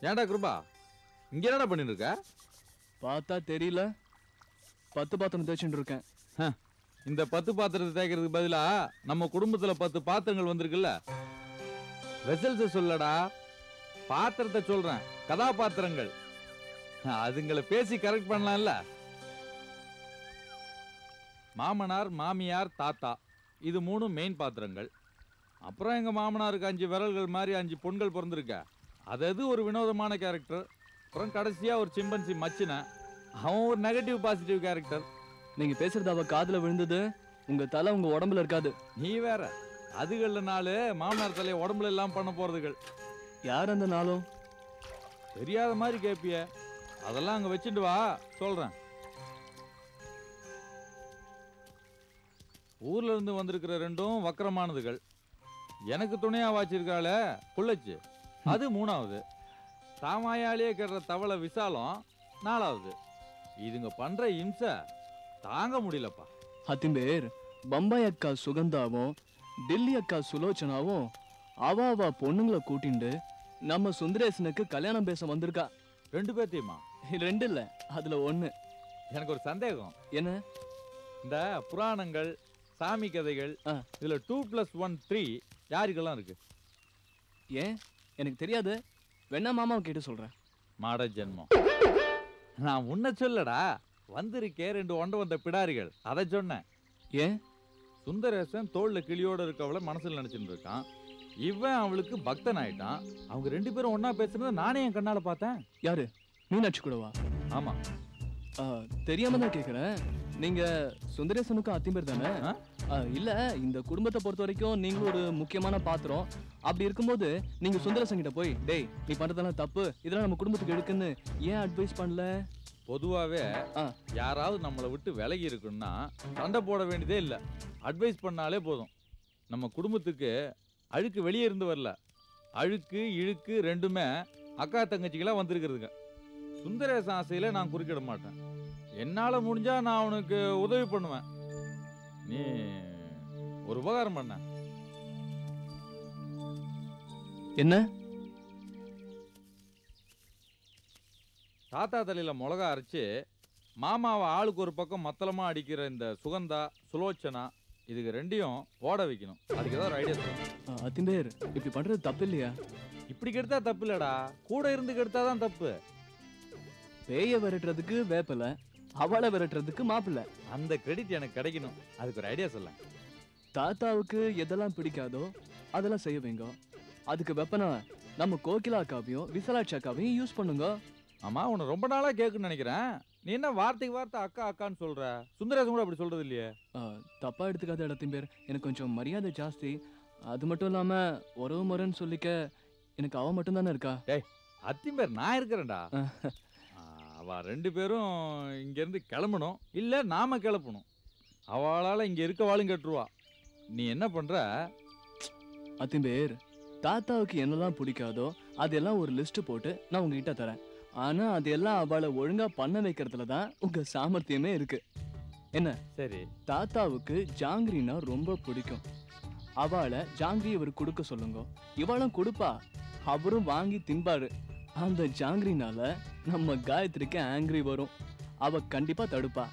ஏன்டா கிருபா இங்க என்னடா பண்ணிட்டு இருக்க பார்த்தா தெரியல பத்து பாத்திரம் தேய்ச்சிட்டு இருக்கேன் இந்த பத்து பாத்திரத்தை தேய்க்கிறதுக்கு பதிலா நம்ம குடும்பத்துல பத்து பாத்திரங்கள் வந்திருக்குல்ல வெசல்ஸ் சொல்லடா பாத்திரத்தை சொல்றேன் கதாபாத்திரங்கள் அதுங்களை பேசி கரெக்ட் பண்ணலாம்ல மாமனார் மாமியார் தாத்தா இது மூணு மெயின் பாத்திரங்கள் அப்புறம் எங்க மாமனாருக்கு அஞ்சு விரல்கள் மாதிரி அஞ்சு பொண்கள் பிறந்திருக்க அது அது ஒரு வினோதமான கேரக்டர் அப்புறம் கடைசியா ஒரு சிம்பன்சி மச்சின அவன் ஒரு நெகட்டிவ் பாசிட்டிவ் கேரக்டர் நீங்க பேசுறது அவ காதுல விழுந்தது உங்க தலை உங்க உடம்புல இருக்காது நீ வேற அதுகள்ல நாலு மாமனார் தலையை உடம்புல எல்லாம் பண்ண போறதுகள் யார் அந்த நாளும் தெரியாத மாதிரி கேப்பிய அதெல்லாம் அங்க வச்சுட்டு வா சொல்றேன் ஊர்ல இருந்து வந்திருக்கிற ரெண்டும் வக்கரமானதுகள் எனக்கு துணையா வாச்சிருக்காள புள்ளச்சு அது மூணாவது தாமாயாலேயே கெடுற தவளை விசாலம் நாலாவது இதுங்க பண்ற இம்சை தாங்க முடியலப்பா அத்திம்பேர் பம்பாய் அக்கா சுகந்தாவும் டில்லி அக்கா சுலோச்சனாவும் அவ அவ பொண்ணுங்களை கூட்டிண்டு நம்ம சுந்தரேசனுக்கு கல்யாணம் பேச வந்திருக்கா ரெண்டு பேர்த்தையுமா ரெண்டு இல்ல அதுல ஒண்ணு எனக்கு ஒரு சந்தேகம் என்ன இந்த புராணங்கள் சாமி கதைகள் ஆ. இதுல டூ பிளஸ் ஒன் த்ரீ யாருக்கெல்லாம் இருக்கு ஏன் எனக்கு தெரியாது வேணா மாமாவை கேட்டு சொல்றேன் மாட ஜென்மம் நான் உன்னை சொல்லடா வந்திருக்கே ரெண்டு ஒண்ட வந்த பிடாரிகள் அதை சொன்னேன் ஏன் சுந்தரேசன் தோல்ல கிளியோட இருக்கவள மனசுல நினைச்சிட்டு இருக்கான் இவன் அவளுக்கு பக்தன் ஆயிட்டான் அவங்க ரெண்டு பேரும் ஒண்ணா பேசுறத நானே என் கண்ணால பார்த்தேன் யாரு மீனாட்சி கூடவா ஆமா ஆ, தெரியாம தான் கேக்குறேன் நீங்க சுந்தரேசனுக்கும் அத்திம்பேர் தானே ஆ? ஆ, இல்ல இந்த குடும்பத்தை பொறுத்த வரைக்கும் நீங்களும் ஒரு முக்கியமான பாத்திரம் அப்படி இருக்கும்போது நீங்க சுந்தரேசன் கிட்ட போய் டேய் நீ பண்றதெல்லாம் தப்பு இதெல்லாம் நம்ம குடும்பத்துக்கு எடுக்குன்னு ஏன் அட்வைஸ் பண்ணல பொதுவாவே ஆ. யாராவது நம்மளை விட்டு விலகி இருக்குன்னா சண்டை போட வேண்டியதே இல்லை அட்வைஸ் பண்ணாலே போதும் நம்ம குடும்பத்துக்கு அழுக்கு வெளியே இருந்து வரல அழுக்கு இழுக்கு ரெண்டுமே அக்கா தங்கச்சிகளா வந்திருக்கிறதுங்க சுந்தரேச ஆசையில நான் குறுக்கிட மாட்டேன் என்னால முடிஞ்சா நான் அவனுக்கு உதவி பண்ணுவேன் நீ ஒரு உபகாரம் பண்ண என்ன தாத்தா தலையில மிளகா அரைச்சு மாமாவை ஆளுக்கு ஒரு பக்கம் மத்தளமா அடிக்கிற இந்த சுகந்தா சுலோச்சனா இதுக்கு ரெண்டையும் ஓட வைக்கணும் அதுக்கு ஏதாவது ஒரு ஐடியா சொல்லு ஆ, அத்திம்பேர் இப்படி பண்றது தப்பு இல்லையா இப்படி கெடுத்தா தப்பு இல்லடா கூட இருந்து கெடுத்தாதான் தப்பு பேய விரட்டுறதுக்கு வேப்பல அவளை விரட்டுறதுக்கு மாப்பிள்ளை அந்த கிரெடிட் எனக்கு கிடைக்கணும் அதுக்கு ஒரு ஐடியா சொல்ல தாத்தாவுக்கு எதெல்லாம் பிடிக்காதோ அதெல்லாம் செய்ய வைங்க அதுக்கு வெப்பனா நம்ம கோகிலா அக்காவையும் விசாலாட்சி அக்காவையும் யூஸ் பண்ணுங்க ஆமா உன்னை ரொம்ப நாளா கேட்கணும்னு நினைக்கிறேன் நீ என்ன வார்த்தைக்கு வார்த்தை அக்கா அக்கான்னு சொல்ற சுந்தரேசன் கூட அப்படி சொல்றது இல்லையே ஆ, தப்பா எடுத்துக்காத இடத்தின் பேர் எனக்கு கொஞ்சம் மரியாதை ஜாஸ்தி அது மட்டும் இல்லாம உறவு முறைன்னு சொல்லிக்க எனக்கு அவ மட்டும் தானே இருக்கா அத்தின் பேர் நான் இருக்கிறேன்டா ஆ, அவ ரெண்டு பேரும் இங்க இருந்து கிளம்பணும் இல்ல நாம கிளப்பணும் அவளால இங்க இருக்கவாளும் கட்டுருவா நீ என்ன பண்ற அத்தின் பேர் தாத்தாவுக்கு என்னெல்லாம் பிடிக்காதோ அதெல்லாம் ஒரு லிஸ்ட் போட்டு நான் உங்ககிட்ட தரேன் ஆனா அதெல்லாம் அவளை ஒழுங்கா பண்ண வைக்கிறதுல தான் உங்க சாமர்த்தியமே இருக்கு என்ன சரி தாத்தாவுக்கு ஜாங்கிரினா ரொம்ப பிடிக்கும் அவளை ஜாங்கிரி இவர் கொடுக்க சொல்லுங்க இவளும் கொடுப்பா அவரும் வாங்கி திம்பாரு அந்த ஜாங்கிரினால நம்ம காயத்ரிக்கு ஆங்கிரி வரும் அவ கண்டிப்பா தடுப்பா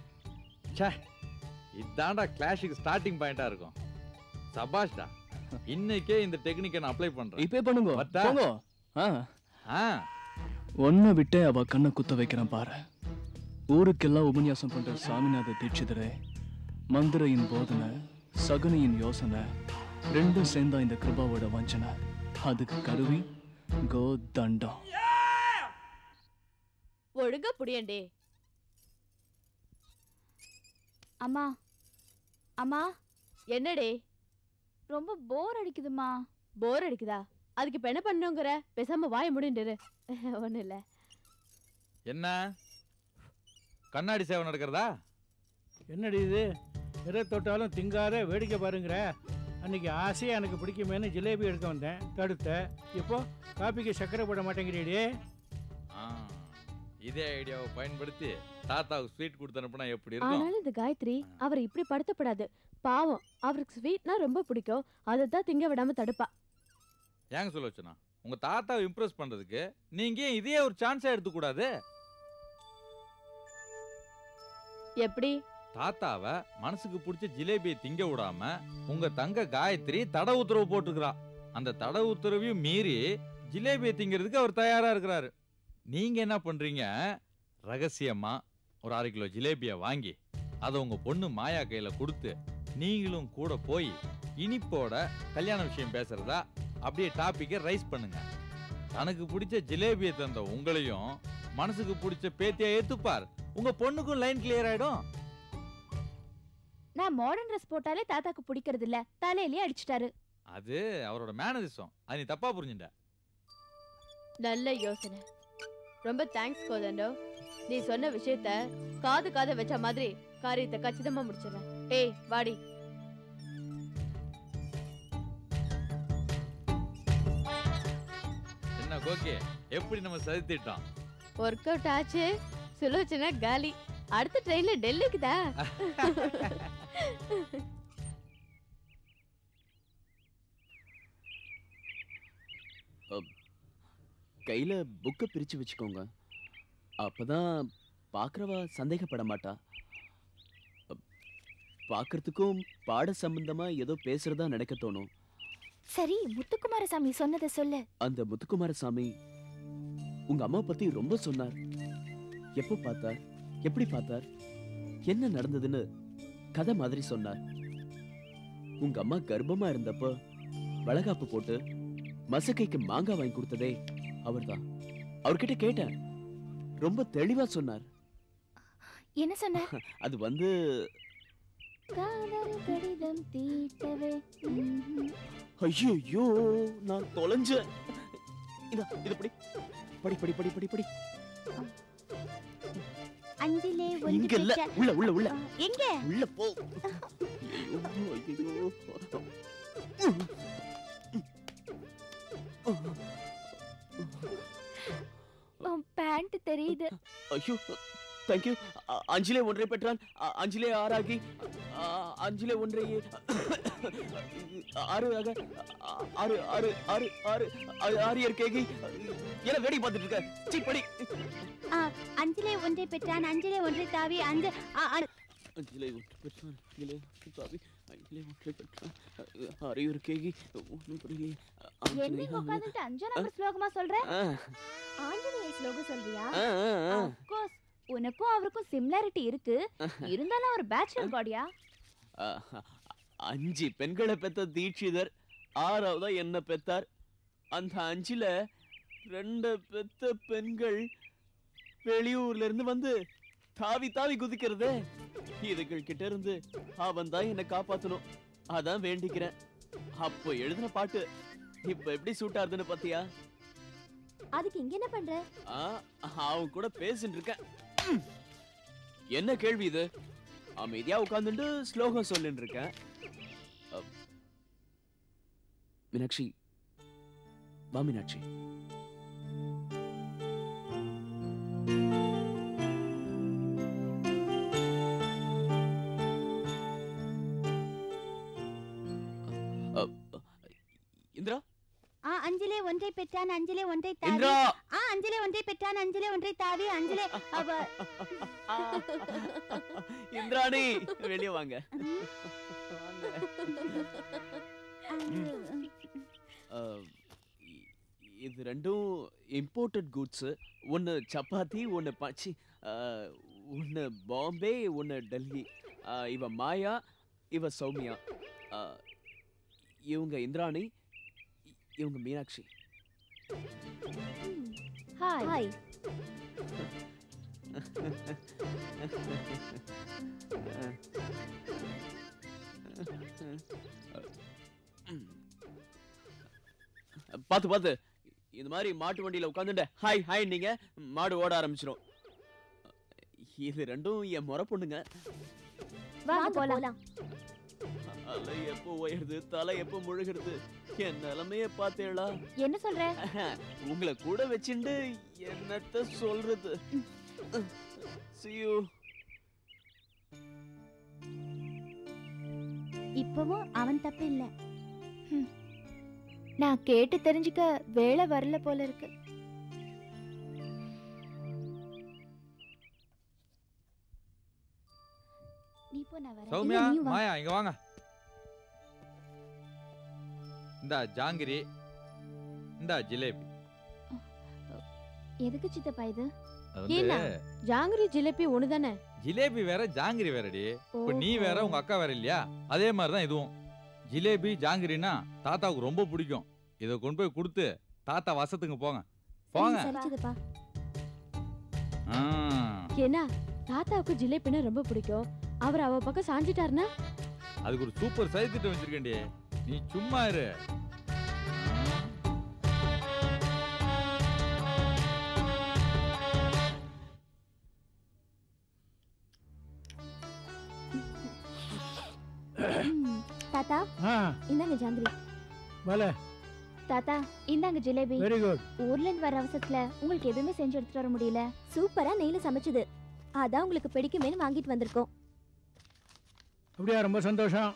இதான்டா கிளாஷுக்கு ஸ்டார்டிங் பாயிண்டா இருக்கும் சபாஷ்டா இன்னைக்கே இந்த டெக்னிக்கை நான் அப்ளை பண்றேன் இப்பே பண்ணுங்க வத்தா? போங்க ஆ ஆ ஒன்ன விட்டே அவ கண்ணை குத்த வைக்கிறேன் பாரு ஊருக்கெல்லாம் உபன்யாசம் பண்ற சாமிநாத தீட்சிதரே மந்திரையின் போதனை சகுனியின் யோசனை ரெண்டும் சேர்ந்தா இந்த கிருபாவோட வஞ்சனை அதுக்கு கருவி கோ தண்டம் ஒழுங்கா புடியண்டே அம்மா அம்மா என்னடே ரொம்ப போர் அடிக்குதுமா போர் அடிக்குதா அதுக்கு இப்ப என்ன பண்ணுங்கிற பேசாம வாய முடிண்டுரு ஒண்ணு இல்ல என்ன கண்ணாடி சேவை நடக்கிறதா என்னடி இது எதை தொட்டாலும் திங்காத வேடிக்கை பாருங்கிற அன்னைக்கு ஆசையாக எனக்கு பிடிக்குமேனு ஜிலேபி எடுக்க வந்தேன் தடுத்த இப்போ காப்பிக்கு சக்கரை போட மாட்டேங்கிறீடி ஆ, இதே ஐடியாவை பயன்படுத்தி தாத்தாவுக்கு ஸ்வீட் கொடுத்து அனுப்புனா எப்படி இருக்கும் ஆனாலும் இந்த காயத்ரி அவர் இப்படி படுத்தப்படாது பாவம் அவருக்கு ஸ்வீட்னா ரொம்ப பிடிக்கும் அதை தான் திங்க விடாம தடுப்பா ஏங்க சொல்ல வச்சனா உங்க தாத்தாவை இம்ப்ரெஸ் பண்றதுக்கு நீங்க ஏன் இதையே ஒரு சான்ஸா எடுத்துக்கூடாது எப்படி தாத்தாவை மனசுக்கு பிடிச்ச ஜிலேபியை திங்க விடாம உங்க தங்க காயத்ரி தடை உத்தரவு போட்டுக்கிறா அந்த தடை உத்தரவையும் மீறி ஜிலேபியை திங்கிறதுக்கு அவர் தயாரா இருக்கிறாரு நீங்க என்ன பண்றீங்க ரகசியமா ஒரு அரை கிலோ ஜிலேபியை வாங்கி அதை உங்க பொண்ணு மாயா கையில கொடுத்து நீங்களும் கூட போய் இனிப்போட கல்யாண விஷயம் பேசுறதா அப்படியே டாபிக்கை ரைஸ் பண்ணுங்க தனக்கு பிடிச்ச ஜிலேபியை தந்த உங்களையும் மனசுக்கு பிடிச்ச பேத்தியா ஏத்துப்பார் உங்க பொண்ணுக்கும் லைன் கிளியர் ஆயிடும் நான் மாடர்ன் ட்ரெஸ் போட்டாலே தாத்தாக்கு பிடிக்கிறது இல்ல தலையிலேயே அடிச்சிட்டாரு அது அவரோட மேனரிசம் அது நீ தப்பா புரிஞ்சுட்ட நல்ல யோசனை ரொம்ப தேங்க்ஸ் கோதண்டோ நீ சொன்ன விஷயத்த காது காத வச்ச மாதிரி காரியத்தை கச்சிதமா முடிச்சிடறேன் ஏய் வாடி என்ன கோகே எப்படி நம்ம சதித்திட்டோம் ஒர்க் அவுட் ஆச்சு சுலோச்சனா காலி அடுத்த ட்ரெயின்ல டெல்லிக்குதா கையில புக்கை பிரிச்சு வச்சுக்கோங்க அப்பதான் பார்க்கறவா சந்தேகப்பட மாட்டா அப், பார்க்கறதுக்கும் பாட சம்பந்தமா ஏதோ பேசுறதா நினைக்க தோணும் சரி முத்துக்குமாரசாமி சொன்னதை சொல்லு அந்த முத்துக்குமாரசாமி உங்க அம்மா பத்தி ரொம்ப சொன்னார் எப்போ பார்த்தார் எப்படி பார்த்தார் என்ன நடந்ததுன்னு கதை மாதிரி சொன்னார் உங்க அம்மா கர்ப்பமா இருந்தப்ப வளகாப்பு போட்டு மசக்கைக்கு மாங்காய் வாங்கி கொடுத்ததே அவர்தான் அவர்கிட்ட கேட்டேன் ரொம்ப தெளிவா சொன்னார் என்ன சொன்ன அது வந்து காதல் கடிதம் தீட்டவே ம்ஹும். ஐயோ நான் தொலைஞ்சேன் இதா இது படி படி படி படி படி படி அஞ்சிலே இங்க இல்ல உள்ள உள்ள உள்ள எங்க உள்ள போ ஐயோ ஐயோ பேண்ட் தெரியுது ஐயோ தேங்க்யூ அஞ்சிலே ஒன்றை பெற்றான் அ- அஞ்சிலே ஆறாகி அ- அஞ்சிலே ஒன்றை ஆறு ஆக அ- ஆறு ஆறு ஆறு ஆறு ஆறு ஆரியர் கேகி என்ன வேடி பார்த்துட்டு இருக்க சீ படி அஞ்சிலே ஒன்றை பெற்றான் அஞ்சிலே ஒன்றை தாவி அஞ்சு அஞ்சிலே ஒன்றை பெற்றான் அஞ்சிலே ஒன்றை தாவி அஞ்சிலே ஒன்றை பெற்றான் ஆரியர் கேகி ஒன்றும் புரியலையே என்னைக்கு உட்காந்துட்டு அஞ்சு நம்பர் ஸ்லோகமா சொல்ற ஆ, ஆஞ்சநேய ஸ்லோகம் சொல்றியா ஆ, ஆ, ஆ. கோர்ஸ் உனக்கும் அவருக்கும் சிமிலாரிட்டி இருக்கு இருந்தாலும் அவர் பேச்சுலர் பாடியா ஆஹா. அஞ்சு பெண்களை பெத்த தீட்சிதர் ஆறாவதா என்ன பெத்தார் அந்த அஞ்சுல ரெண்டு பெத்த பெண்கள் வெளியூர்ல இருந்து வந்து தாவி தாவி குதிக்கிறதே இதுகள் கிட்ட இருந்து அவன் தான் என்னை காப்பாத்தணும் அதான் வேண்டிக்கிறேன் அப்போ எழுதின பாட்டு இப்ப எப்படி சூட் ஆகுதுன்னு பாத்தியா அதுக்கு இங்க என்ன பண்ற ஆ, அவன் கூட பேசிட்டு இருக்கேன் ம். என்ன கேள்வி இது அமைதியா உட்கார்ந்துட்டு ஸ்லோகம் சொல்லிட்டு இருக்கேன் அ, மீனாட்சி வா மீனாட்சி அ, அ, இந்திரா ஆ அஞ்சிலே ஒன்றை பெற்றான் அஞ்சிலே ஒன்றை தாவி இந்திரா ஆ அஞ்சிலே ஒன்றை பெற்றான் அஞ்சிலே ஒன்றை தாவி அஞ்சிலே அவ இந்திராணி வெளியே வாங்க அஹ், இ- இது ரெண்டும் இம்போர்ட்டட் கூட்ஸு ஒன்று சப்பாத்தி ஒன்று பச்சி ஒன்று பாம்பே ஒன்று டெல்லி அஹ், இவ மாயா இவ சௌமியா அஹ், இவங்க இந்திராணி இ- இவங்க மீனாட்சி ஹாய் ஹாய் பார்த்து பார்த்து இந்த மாதிரி மாட்டு வண்டியில உட்காந்துட்டு ஹாய் ஹாய் நீங்க மாடு ஓட ஆரம்பிச்சிடும் இது ரெண்டும் என் முறை பொண்ணுங்க வாங்க போலாம் அலை எப்போ உயருது தலை எப்போ முழுகிறது என் நிலைமைய பார்த்தேளா என்ன சொல்ற உங்களை கூட வச்சுண்டு என்னத்த சொல்றது See you. இப்பவும் அவன் தப்பு இல்ல நான் கேட்டு தெரிஞ்சுக்க வேலை வரல போல இருக்கு நீ போ நான் வரேன் சௌமியா இல்ல, நீயும் வா. மாயா இங்க வாங்க இந்தா ஜாங்கிரி இந்தா ஜிலேபி எதுக்கு சித்தப்பா இது அது ஏன்னா வந்து ஜாங்கிரி ஜிலேபி ஒண்ணு தானே ஜிலேபி வேற ஜாங்கிரி வேறடி இப்ப நீ வேற உங்க அக்கா வேற இல்லையா அதே மாதிரி தான் இதுவும் ஜிலேபி ஜாங்கிரினா தாத்தாவுக்கு ரொம்ப பிடிக்கும் இதை கொண்டு போய் கொடுத்து தாத்தா வசத்துக்கு போங்க போங்க சரி சித்தப்பா ஆ. ஏன்னா தாத்தாவுக்கு ஜிலேபினா ரொம்ப பிடிக்கும் அவர் அவ பக்கம் சாஞ்சிட்டாருன்னா அதுக்கு ஒரு சூப்பர் சைஸ் திட்டம் வச்சிருக்கேன்டி நீ சும்மா இரு ஆ. ம், தாத்தா ஆ இந்தாங்க ஜாங்கிரி பல தாத்தா இந்தாங்க ஜிலேபி வெரி குட் ஊர்ல இருந்து வர அவசரத்துல உங்களுக்கு எதுவுமே செஞ்சு எடுத்துட்டு வர முடியல சூப்பரா நெய்ல சமைச்சது அதான் உங்களுக்கு பிடிக்குமேனு வாங்கிட்டு வந்திருக்கோம் அப்படியா ரொம்ப சந்தோஷம்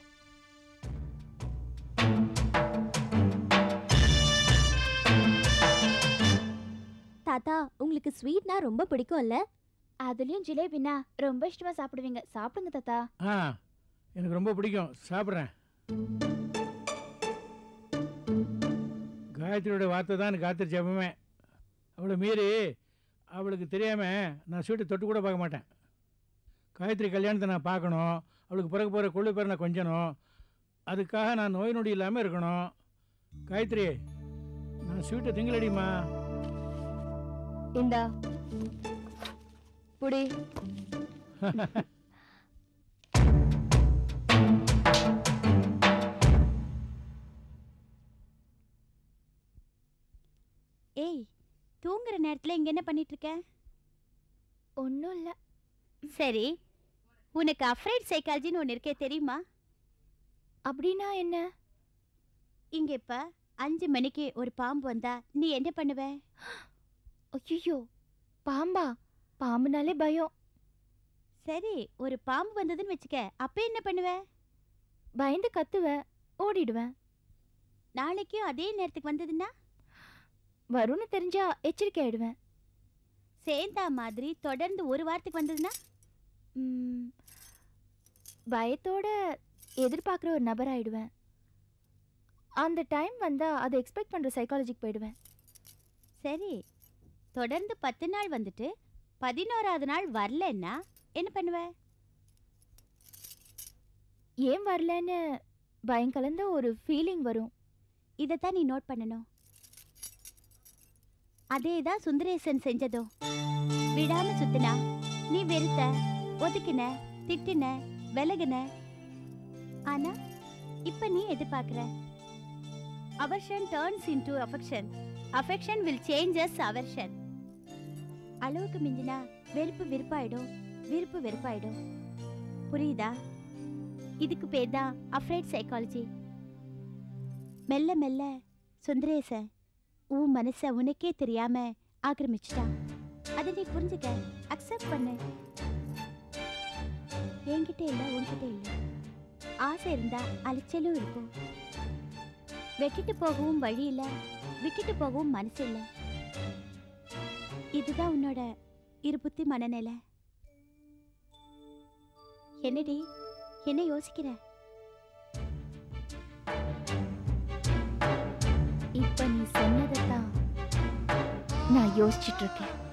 தாத்தா உங்களுக்கு ஸ்வீட்னா ரொம்ப பிடிக்கும்ல அதுலயும் ஜிலேபினா ரொம்ப இஷ்டமா சாப்பிடுவீங்க சாப்பிடுங்க தாத்தா ஆ எனக்கு ரொம்ப பிடிக்கும் சாப்பிட்றேன் காயத்ரியோட வார்த்தை தான் எனக்கு காத்திரி ஜெபமே அவளை மீறி அவளுக்கு தெரியாமல் நான் ஸ்வீட்டை தொட்டு கூட பார்க்க மாட்டேன் காயத்ரி கல்யாணத்தை நான் பார்க்கணும் அவளுக்கு பிறகு போகிற கொள்ளு பேரை நான் கொஞ்சணும் அதுக்காக நான் நோய் நொடி இல்லாமல் இருக்கணும் காயத்ரி நான் ஸ்வீட்டை திங்களடிமா இந்தா புடி ஏய் தூங்குற நேரத்துல இங்க என்ன பண்ணிட்டு இருக்க ஒன்றும் இல்லை சரி உனக்கு அஃப்ரைட் சைக்காலஜின்னு ஒன்று இருக்கே தெரியுமா அப்படின்னா என்ன இங்க இப்ப அஞ்சு மணிக்கு ஒரு பாம்பு வந்தா நீ என்ன பண்ணுவ ஐயோ பாம்பா பாம்புனாலே பயம் சரி ஒரு பாம்பு வந்ததுன்னு வச்சுக்க அப்ப என்ன பண்ணுவ பயந்து கத்துவேன் ஓடிடுவேன் நாளைக்கும் அதே நேரத்துக்கு வந்ததுன்னா வரும்னு தெரிஞ்சா எச்சரிக்கை ஆயிடுவேன் சேந்தா மாதிரி தொடர்ந்து ஒரு வாரத்துக்கு வந்ததுன்னா ம், பயத்தோட எதிர்பார்க்குற ஒரு நபர் ஆயிடுவேன் அந்த டைம் வந்தா அதை எக்ஸ்பெக்ட் பண்ற சைக்காலஜிக்கு போயிடுவேன் சரி தொடர்ந்து பத்து நாள் வந்துட்டு பதினோராவது நாள் வரலன்னா என்ன பண்ணுவ ஏன் வரலன்னு பயம் கலந்த ஒரு ஃபீலிங் வரும் இதைத்தான் நீ நோட் பண்ணணும் அதே தான் சுந்தரேசன் செஞ்சதும் விடாம சுத்தினா நீ வெறுத்த ஒதுக்கின திட்டின விலகுன ஆனா இப்ப நீ எதிர்பார்க்கிற aversion turns into affection affection will changes aversion அளவுக்கு மிஞ்சினா வெறுப்பு விருப்பாயிடும் விருப்பு வெறுப்பாயிடும் புரியுதா இதுக்கு பேர் தான் அஃப்ரைட் சைக்காலஜி மெல்ல மெல்ல சுந்தரேசன் உன் மனச உனக்கே தெரியாம ஆக்கிரமிச்சிட்டான் அதை நீ புரிஞ்சுக்க அக்செப்ட் பண்ணு என்கிட்ட இல்ல உன்கிட்ட இல்ல ஆசை இருந்தா அலைச்சலும் இருக்கும் வெட்டிட்டு போகவும் வழி இல்ல விட்டுட்டு போகவும் மனசு இல்ல இதுதான் உன்னோட இருபுத்தி மனநிலை என்னடி என்ன யோசிக்கிற இப்ப நீ சொன்னதை தான் நான் யோசிச்சுட்டு இருக்கேன்